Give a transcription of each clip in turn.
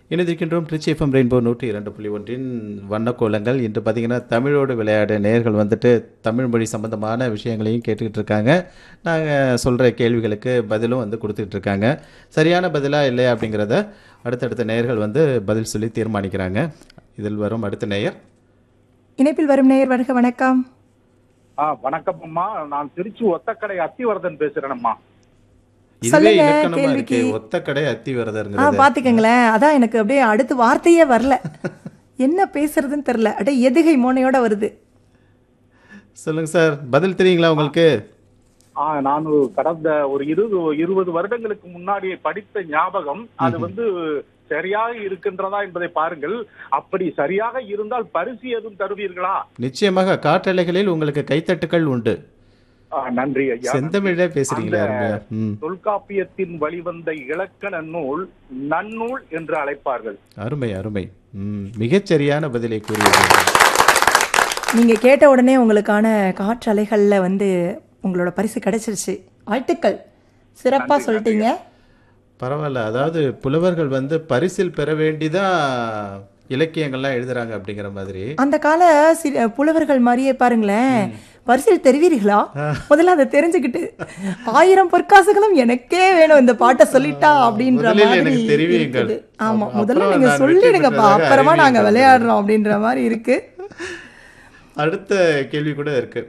இணைந்திருக்கின்றோம் Trichy FM rainbow நூற்றி இரண்டு புள்ளி ஒன்றின் வண்ணக்கோலங்கள் இன்று பார்த்தீங்கன்னா தமிழோடு விளையாட நேயர்கள் வந்துட்டு தமிழ் மொழி சம்பந்தமான விஷயங்களையும் கேட்டுக்கிட்டு இருக்காங்க நாங்கள் சொல்கிற கேள்விகளுக்கு பதிலும் வந்து கொடுத்துக்கிட்டு இருக்காங்க சரியான பதிலா இல்லையா அப்படிங்கிறத அடுத்தடுத்த நேயர்கள் வந்து பதில் சொல்லி தீர்மானிக்கிறாங்க இதில் வரும் அடுத்த நேயர் இணைப்பில் வரும் நேயர் வருக வணக்கம் ஆ வணக்கம் அம்மா நான் திருச்சி ஒத்தக்கடை அத்திவரதன் பேசுறேனம்மா இதுவே சொல்லுங்க, இலக்கணமா கேள்விக்கு. இருக்கே ஒத்த கடை அத்தி ஆ வரதருங்கிறது பாத்துக்கங்களேன் அதான் எனக்கு அப்படியே அடுத்து வார்த்தையே வரல என்ன பேசுறதுன்னு தெரியல அப்படியே எதுகை மோனையோட வருது சொல்லுங்க சார் பதில் தெரியுங்களா உங்களுக்கு ஆ நான் கடந்த ஒரு இருபது இருபது வருடங்களுக்கு முன்னாடி படித்த ஞாபகம் அது வந்து சரியாக இருக்கின்றதா என்பதை பாருங்கள் அப்படி சரியாக இருந்தால் பரிசு எதுவும் தருவீர்களா நிச்சயமாக காற்றலைகளில் உங்களுக்கு கைத்தட்டுக்கள் உண்டு ஆ, நன்றி ஐயா செந்தமிழே பேசுறீங்களா அருமையா ம் தொல்காப்பியத்தின் வழிவந்த இலக்கண நூல் நன்னூல் என்று அழைப்பார்கள் அருமை அருமை ம் மிகச்சரியான பதிலை கூறியது நீங்க கேட்ட உடனே உங்களுக்கான காற்றலைகள்ல வந்து உங்களோட பரிசு கிடைச்சிருச்சு வாழ்த்துக்கள் சிறப்பா சொல்லிட்டீங்க பரவாயில்ல அதாவது புலவர்கள் வந்து பரிசில் பெற வேண்டிதான் இலக்கியங்கள்லாம் எழுதுறாங்க அப்படிங்கிற மாதிரி அந்த கால சி- புலவர்கள் மாதிரியே பாருங்களேன் பரிசில் தெரிவீர்களா முதல்ல அதை தெரிஞ்சுக்கிட்டு ஆயிரம் பொற்காசுகளும் எனக்கே வேணும் இந்த பாட்டை சொல்லிட்டா அப்படின்ற முதலில் மாதிரி எனக்கு தெரிவியுங்கள். இருக்குது. ஆமா அப்புறம் முதல்ல நான் நீங்க வெற்றி சொல்லிடுங்கப்பா பெற்றதாக அப்புறமா நாங்க அறிவியுங்கள். விளையாடுறோம் அப்படின்ற மாதிரி இருக்கு அடுத்த கேள்வி கூட இருக்கு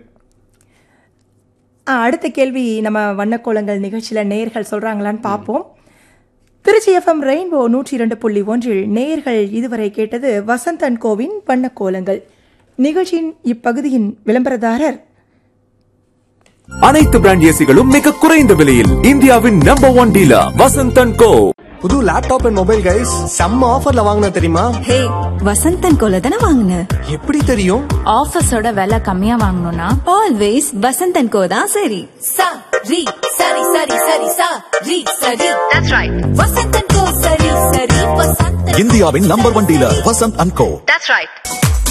ஆ, அடுத்த கேள்வி நம்ம வண்ணக்கோலங்கள் நிகழ்ச்சியில நேயர்கள் சொல்றாங்களான்னு பார்ப்போம் திருச்சி எஃப்எம் ரெயின்போ நூற்றி இரண்டு புள்ளி ஒன்றில் நேயர்கள் இதுவரை கேட்டது வசந்தன் கோவின் வண்ணக்கோலங்கள் நிகழ்ச்சியின் இப்பகுதியின் விளம்பரதாரர் அனைத்து பிராண்ட் ஏசிகளும் மிக குறைந்த விலையில் இந்தியாவின் number one dealer Vasanthan co புது லேப்டாப் அண்ட் மொபைல் கைஸ் செம்ம ஆஃபர்ல வாங்கின தெரியுமா ஹே வசந்தன் கோல தானே வாங்கின எப்படி தெரியும் ஆஃபர்ஸோட விலை கம்மியா வாங்கணும்னா ஆல்வேஸ் வசந்தன் கோ தான் சரி சா ரி சரி சரி சரி சா ரி சரி தட்ஸ் ரைட் வசந்தன் கோ சரி சரி வசந்தன் இந்தியாவின் number one dealer Vasanth and co that's right